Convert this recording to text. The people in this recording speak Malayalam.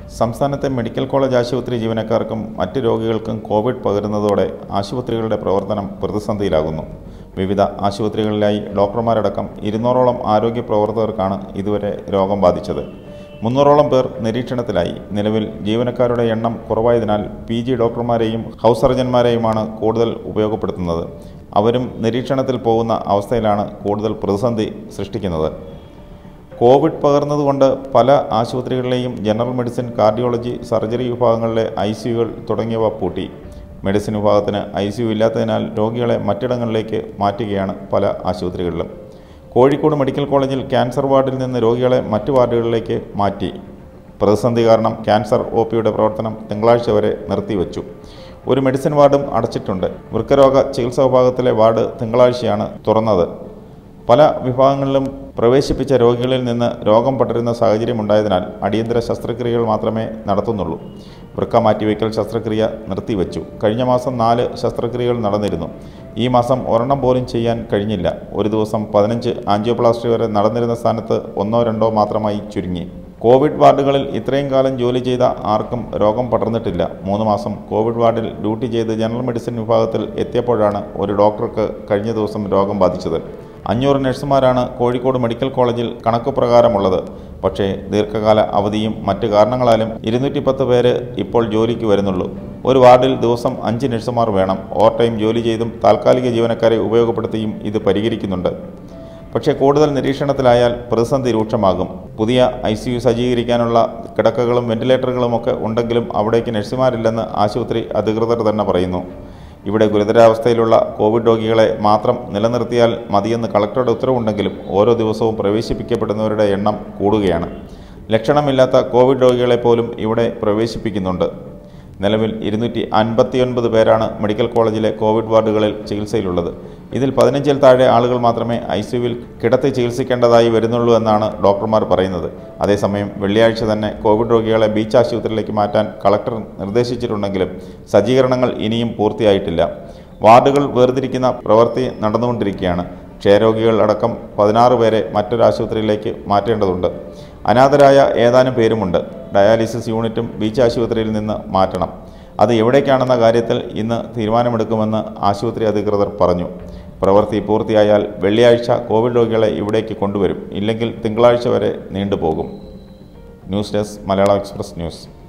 സംസ്ഥാനത്തെ മെഡിക്കൽ കോളേജ് ആശുപത്രി ജീവനക്കാർക്കും മറ്റ് രോഗികൾക്കും കോവിഡ് പകരുന്നതോടെ ആശുപത്രികളുടെ പ്രവർത്തനം പ്രതിസന്ധിയിലാകുന്നു വിവിധ ആശുപത്രികളിലായി ഡോക്ടർമാരടക്കം ഇരുന്നൂറോളം ആരോഗ്യ പ്രവർത്തകർക്കാണ് ഇതുവരെ രോഗം ബാധിച്ചത് മുന്നൂറോളം പേർ നിരീക്ഷണത്തിലായി നിലവിൽ ജീവനക്കാരുടെ എണ്ണം കുറവായതിനാൽ പി ജി ഡോക്ടർമാരെയും ഹൗസ് സർജന്മാരെയുമാണ് കൂടുതൽ ഉപയോഗപ്പെടുത്തുന്നത് അവരും നിരീക്ഷണത്തിൽ പോകുന്ന അവസ്ഥയിലാണ് കൂടുതൽ പ്രതിസന്ധി സൃഷ്ടിക്കുന്നത് കോവിഡ് പകർന്നതുകൊണ്ട് പല ആശുപത്രികളിലെയും ജനറൽ മെഡിസിൻ കാർഡിയോളജി സർജറി വിഭാഗങ്ങളിലെ ഐ സിയുകൾ തുടങ്ങിയവ പൂട്ടി മെഡിസിൻ വിഭാഗത്തിന് ഐ സി യു ഇല്ലാത്തതിനാൽ രോഗികളെ മറ്റിടങ്ങളിലേക്ക് മാറ്റുകയാണ് പല ആശുപത്രികളിലും കോഴിക്കോട് മെഡിക്കൽ കോളേജിൽ ക്യാൻസർ വാർഡിൽ നിന്ന് രോഗികളെ മറ്റ് വാർഡുകളിലേക്ക് മാറ്റി പ്രതിസന്ധി കാരണം ക്യാൻസർ ഒ പിയുടെ പ്രവർത്തനം തിങ്കളാഴ്ച വരെ നിർത്തിവെച്ചു ഒരു മെഡിസിൻ വാർഡും അടച്ചിട്ടുണ്ട് വൃക്കരോഗ ചികിത്സാ വിഭാഗത്തിലെ വാർഡ് തിങ്കളാഴ്ചയാണ് തുറന്നത് പല വിഭാഗങ്ങളിലും പ്രവേശിപ്പിച്ച രോഗികളിൽ നിന്ന് രോഗം പടരുന്ന സാഹചര്യമുണ്ടായതിനാൽ അടിയന്തര ശസ്ത്രക്രിയകൾ മാത്രമേ നടത്തുന്നുള്ളൂ വൃക്ക മാറ്റിവയ്ക്കൽ ശസ്ത്രക്രിയ നിർത്തിവെച്ചു കഴിഞ്ഞ മാസം നാല് ശസ്ത്രക്രിയകൾ നടന്നിരുന്നു ഈ മാസം ഒരെണ്ണം പോലും ചെയ്യാൻ കഴിഞ്ഞില്ല ഒരു ദിവസം പതിനഞ്ച് ആൻജിയോപ്ലാസ്റ്റി വരെ നടന്നിരുന്ന സ്ഥാനത്ത് ഒന്നോ രണ്ടോ മാത്രമായി ചുരുങ്ങി കോവിഡ് വാർഡുകളിൽ ഇത്രയും കാലം ജോലി ചെയ്ത ആർക്കും രോഗം പടർന്നിട്ടില്ല മൂന്ന് മാസം കോവിഡ് വാർഡിൽ ഡ്യൂട്ടി ചെയ്ത് ജനറൽ മെഡിസിൻ വിഭാഗത്തിൽ എത്തിയപ്പോഴാണ് ഒരു ഡോക്ടർക്ക് കഴിഞ്ഞ ദിവസം രോഗം ബാധിച്ചത് അഞ്ഞൂറ് നഴ്സുമാരാണ് കോഴിക്കോട് മെഡിക്കൽ കോളേജിൽ കണക്ക് പ്രകാരമുള്ളത് പക്ഷേ ദീർഘകാല അവധിയും മറ്റ് കാരണങ്ങളാലും ഇരുന്നൂറ്റി പത്ത് പേര് ഇപ്പോൾ ജോലിക്ക് വരുന്നുള്ളൂ ഒരു വാർഡിൽ ദിവസം അഞ്ച് നഴ്സുമാർ വേണം ഓവർ ടൈം ജോലി ചെയ്തും താൽക്കാലിക ജീവനക്കാരെ ഉപയോഗപ്പെടുത്തിയും ഇത് പരിഹരിക്കുന്നുണ്ട് പക്ഷേ കൂടുതൽ നിരീക്ഷണത്തിലായാൽ പ്രതിസന്ധി രൂക്ഷമാകും പുതിയ ഐ സി യു സജ്ജീകരിക്കാനുള്ള കിടക്കകളും വെന്റിലേറ്ററുകളുമൊക്കെ ഉണ്ടെങ്കിലും അവിടേക്ക് നഴ്സുമാരില്ലെന്ന് ആശുപത്രി അധികൃതർ തന്നെ പറയുന്നു ഇവിടെ ഗുരുതരാവസ്ഥയിലുള്ള കോവിഡ് രോഗികളെ മാത്രം നിലനിർത്തിയാൽ മതിയെന്ന് കളക്ടറുടെ ഉത്തരവുണ്ടെങ്കിലും ഓരോ ദിവസവും പ്രവേശിപ്പിക്കപ്പെടുന്നവരുടെ എണ്ണം കൂടുകയാണ് ലക്ഷണമില്ലാത്ത കോവിഡ് രോഗികളെ പോലും ഇവിടെ പ്രവേശിപ്പിക്കുന്നുണ്ട് നിലവിൽ ഇരുന്നൂറ്റി അൻപത്തിയൊൻപത് പേരാണ് മെഡിക്കൽ കോളേജിലെ കോവിഡ് വാർഡുകളിൽ ചികിത്സയിലുള്ളത് ഇതിൽ പതിനഞ്ചിൽ താഴെ ആളുകൾ മാത്രമേ ഐ സിയുവിൽ കിടത്തി ചികിത്സിക്കേണ്ടതായി വരുന്നുള്ളൂ എന്നാണ് ഡോക്ടർമാർ പറയുന്നത് അതേസമയം വെള്ളിയാഴ്ച തന്നെ കോവിഡ് രോഗികളെ ബീച്ച് ആശുപത്രിയിലേക്ക് മാറ്റാൻ കളക്ടർ നിർദ്ദേശിച്ചിട്ടുണ്ടെങ്കിലും സജ്ജീകരണങ്ങൾ ഇനിയും പൂർത്തിയായിട്ടില്ല വാർഡുകൾ വേർതിരിക്കുന്ന പ്രവൃത്തി നടന്നുകൊണ്ടിരിക്കുകയാണ് ക്ഷയരോഗികൾ അടക്കം പതിനാറ് പേരെ മറ്റൊരു ആശുപത്രിയിലേക്ക് മാറ്റേണ്ടതുണ്ട് അനാഥരായ ഏതാനും പേരുമുണ്ട് ഡയാലിസിസ് യൂണിറ്റും ബീച്ച് ആശുപത്രിയിൽ നിന്ന് മാറ്റണം അത് എവിടേക്കാണെന്ന കാര്യത്തിൽ ഇന്ന് തീരുമാനമെടുക്കുമെന്ന് ആശുപത്രി അധികൃതർ പറഞ്ഞു പ്രവൃത്തി പൂർത്തിയായാൽ വെള്ളിയാഴ്ച കോവിഡ് രോഗികളെ ഇവിടേക്ക് കൊണ്ടുവരും ഇല്ലെങ്കിൽ തിങ്കളാഴ്ച വരെ നീണ്ടുപോകും news desk Malayalam express news